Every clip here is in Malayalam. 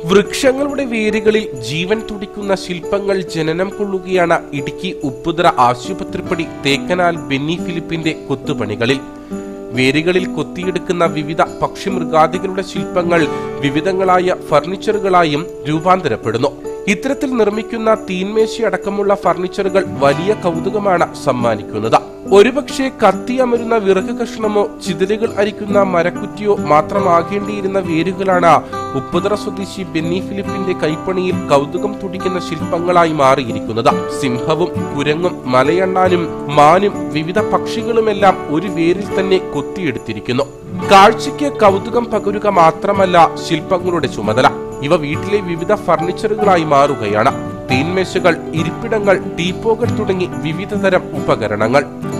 വൃക്ഷങ്ങളുടെ വേരുകളിൽ ജീവൻ തുടിക്കുന്ന ശില്പങ്ങൾ ജനനം കൊള്ളുകയാണ് ഇടുക്കി ഉപ്പുതറ ആശുപത്രിപ്പടി തേക്കനാൽ ബെന്നി ഫിലിപ്പിന്റെ കൊത്തുപണികളിൽ വേരുകളിൽ കൊത്തിയെടുക്കുന്ന വിവിധ പക്ഷിമൃഗാദികളുടെ ശില്പങ്ങൾ വിവിധങ്ങളായ ഫർണിച്ചറുകളായും രൂപാന്തരപ്പെടുന്നു ഇത്തരത്തിൽ നിർമ്മിക്കുന്ന തീൻമേശി അടക്കമുള്ള ഫർണിച്ചറുകൾ വലിയ കൗതുകമാണ് സമ്മാനിക്കുന്നത് ഒരുപക്ഷെ കത്തിയമരുന്ന വിറക് കഷ്ണമോ ചിതലുകൾ അരിക്കുന്ന മരക്കുറ്റിയോ മാത്രമാകേണ്ടിയിരുന്ന വേരുകളാണ് ഉപ്പുതറ സ്വദേശി ബെന്നി ഫിലിപ്പിന്റെ കൈപ്പണിയിൽ കൗതുകം തുടിക്കുന്ന ശില്പങ്ങളായി മാറിയിരിക്കുന്നത് സിംഹവും കുരങ്ങും മലയണ്ണാനും മാനും വിവിധ പക്ഷികളുമെല്ലാം ഒരു വേരിൽ തന്നെ കൊത്തിയെടുത്തിരിക്കുന്നു കാഴ്ചയ്ക്ക് കൗതുകം പകരുക മാത്രമല്ല ശില്പങ്ങളുടെ ചുമതല ഇവ വീട്ടിലെ വിവിധ ഫർണിച്ചറുകളായി മാറുകയാണ് തീൻമേശകൾ ഇരിപ്പിടങ്ങൾ ടീപ്പോകൾ തുടങ്ങി വിവിധ തരം ഉപകരണങ്ങൾ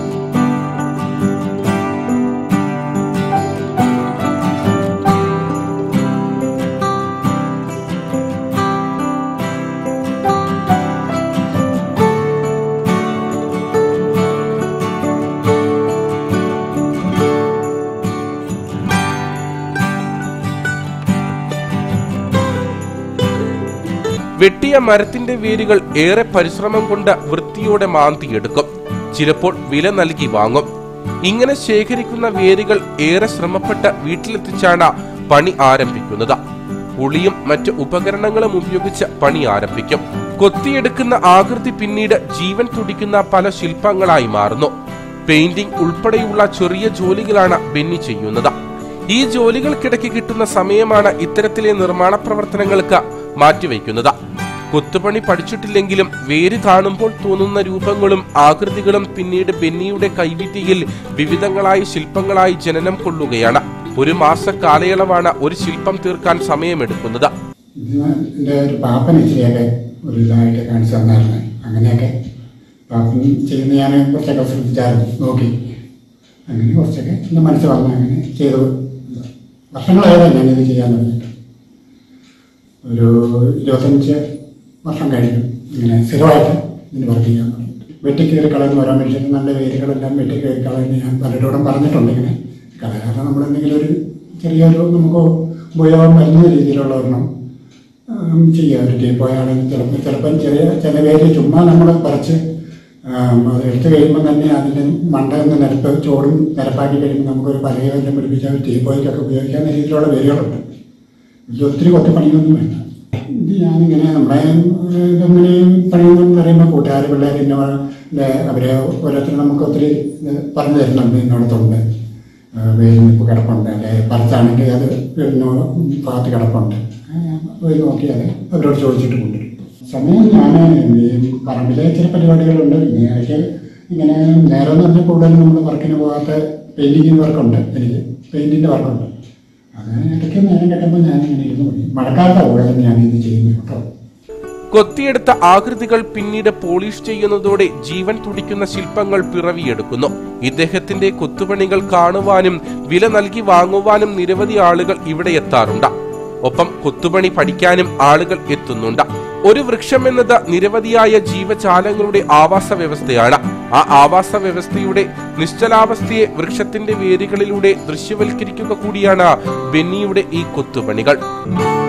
വെട്ടിയ മരത്തിന്റെ വേരുകൾ ഏറെ പരിശ്രമം കൊണ്ട് വൃത്തിയോടെ മാന്തിയെടുക്കും ചിലപ്പോൾ വില നൽകി വാങ്ങും ഇങ്ങനെ ശേഖരിക്കുന്ന വേരുകൾ ഏറെ ശ്രമപ്പെട്ട് വീട്ടിലെത്തിച്ചാണ് പണി ആരംഭിക്കുന്നത് ഉളിയും മറ്റ് ഉപകരണങ്ങളും ഉപയോഗിച്ച് പണി ആരംഭിക്കും കൊത്തിയെടുക്കുന്ന ആകൃതി പിന്നീട് ജീവൻ തുടിക്കുന്ന പല ശില്പങ്ങളായി മാറുന്നു പെയിന്റിംഗ് ഉൾപ്പെടെയുള്ള ചെറിയ ജോലികളാണ് ബെന്നി ചെയ്യുന്നത് ഈ ജോലികൾക്കിടയ്ക്ക് കിട്ടുന്ന സമയമാണ് ഇത്തരത്തിലെ നിർമ്മാണ പ്രവർത്തനങ്ങൾക്ക് മാറ്റിവെക്കുന്നത് കൊത്തുപണി പഠിച്ചിട്ടില്ലെങ്കിലും വേര് കാണുമ്പോൾ തോന്നുന്ന രൂപങ്ങളും ആകൃതികളും പിന്നീട് ബെന്നിയുടെ കൈവിദ്യയിൽ വിവിധങ്ങളായ ശില്പങ്ങളായി ജനനം കൊള്ളുകയാണ് ഒരു മാസ കാലയളവാണ് ഒരു ശില്പം തീർക്കാൻ സമയമെടുക്കുന്നത് ഇതിന് എൻ്റെ ഒരു പാപ്പൻ ഇച്ചിരിയൊക്കെ ഒരു ഇതായിട്ട് കാണിച്ചു തന്നായിരുന്നു അങ്ങനെയൊക്കെ പാപ്പൻ ചെയ്യുന്ന ഞാൻ കുറച്ചൊക്കെ ശ്രദ്ധിച്ചായിരുന്നു നോക്കി അങ്ങനെ കുറച്ചൊക്കെ എൻ്റെ മനസ്സ് വന്നു അങ്ങനെ ചെയ്തു വർഷങ്ങളായതാണ് ഞാനിത് ചെയ്യാൻ തുടങ്ങിയിട്ട് ഒരു ഇരുപത്തഞ്ച് വർഷം കഴിഞ്ഞു ഇങ്ങനെ സ്ഥിരമായിട്ട് ഇതിന് വർക്ക് ചെയ്യാൻ തുടങ്ങി വെട്ടിക്കയറി കളയുന്ന ഓരോ മനുഷ്യരും നല്ല വേരുകളെല്ലാം വെട്ടിക്കയറി കളയുന്ന ഞാൻ പലരോടും പറഞ്ഞിട്ടുണ്ട് ഇങ്ങനെ കാരണം നമ്മൾ എന്തെങ്കിലും ഒരു ചെറിയൊരു നമുക്ക് ഉപയോഗം വരുന്ന രീതിയിലുള്ള ഒരെണ്ണം ഉം, ചെയ്യുക ഒരു ടീപ്പോയാണെങ്കിൽ ചിലപ്പോൾ ചിലപ്പം ചെറിയ ചില പേര് ചുമ്മാ നമ്മൾ കുറച്ച് ഉം, അത് എടുത്തു കഴിയുമ്പോൾ തന്നെ അതിൻ്റെ മണ്ട എന്ന നിരപ്പ് ചോടും നിരപ്പാക്കി കഴിയുമ്പോൾ നമുക്കൊരു പലകയെല്ലാം പിടിപ്പിച്ചാൽ ടീപ്പോയ്ക്കൊക്കെ ഉപയോഗിക്കാവുന്ന രീതിയിലുള്ള പേരുകളുണ്ട് ഇത് ഒത്തിരി കൊത്തി പണിയൊന്നും വേണ്ട ഇത് ഞാനിങ്ങനെ നമ്മുടെ ഏഹ്, ഇതങ്ങനെ പണിയെന്ന് പറയുമ്പോൾ കൂട്ടുകാർ പിള്ളേർ ഇന്ന അവരെ ഓരോരുത്തർ നമുക്ക് ഒത്തിരി ഇത് പറഞ്ഞു തരുന്നുണ്ട് ഇന്നോടത്തുണ്ട് വെയിൽ നിപ്പ് കിടപ്പുണ്ട് അല്ലെ പറിച്ചാണെങ്കിൽ അത് വീടിനോട് ഭാഗത്ത് കിടപ്പുണ്ട് ഏഹ്, പോയി നോക്കിയാൽ അവരോട് ചോദിച്ചിട്ട് കൊണ്ടുവരും സമയം ഞാൻ ഈ പറമ്പിലെ ചില പരിപാടികളുണ്ട് പിന്നെ ഇടയ്ക്ക് ഇങ്ങനെ നേരം എന്ന് പറഞ്ഞാൽ കൂടുതലും നമ്മൾ വർക്കിന് പോകാത്ത പെയിൻറ്റിങ്ങിന് വർക്കുണ്ട് എനിക്ക് പെയിൻറ്റിൻ്റെ വർക്കുണ്ട് അത് ഇടയ്ക്ക് നേരം കിട്ടുമ്പോൾ ഞാൻ ഇങ്ങനെ ഇരുന്ന് പോയി മഴക്കാലത്താണ് കൂടുതലും ഞാൻ ഇത് ചെയ്യുന്നത് കേട്ടോ കൊത്തിയെടുത്ത ആകൃതികൾ പിന്നീട് പോളിഷ് ചെയ്യുന്നതോടെ ജീവൻ തുടിക്കുന്ന ശില്പങ്ങൾ പിറവിയെടുക്കുന്നു ഇദ്ദേഹത്തിന്റെ കൊത്തുപണികൾ കാണുവാനും വില നൽകി വാങ്ങുവാനും നിരവധി ആളുകൾ ഇവിടെ എത്താറുണ്ട് ഒപ്പം കൊത്തുപണി പഠിക്കാനും ആളുകൾ എത്തുന്നുണ്ട് ഒരു വൃക്ഷം എന്നത് നിരവധിയായ ജീവജാലങ്ങളുടെ ആവാസ വ്യവസ്ഥയാണ് ആ ആവാസ വ്യവസ്ഥയുടെ നിശ്ചലാവസ്ഥയെ വൃക്ഷത്തിന്റെ വേരുകളിലൂടെ ദൃശ്യവൽക്കരിക്കുക കൂടിയാണ് ബെന്നിയുടെ ഈ കൊത്തുപണികൾ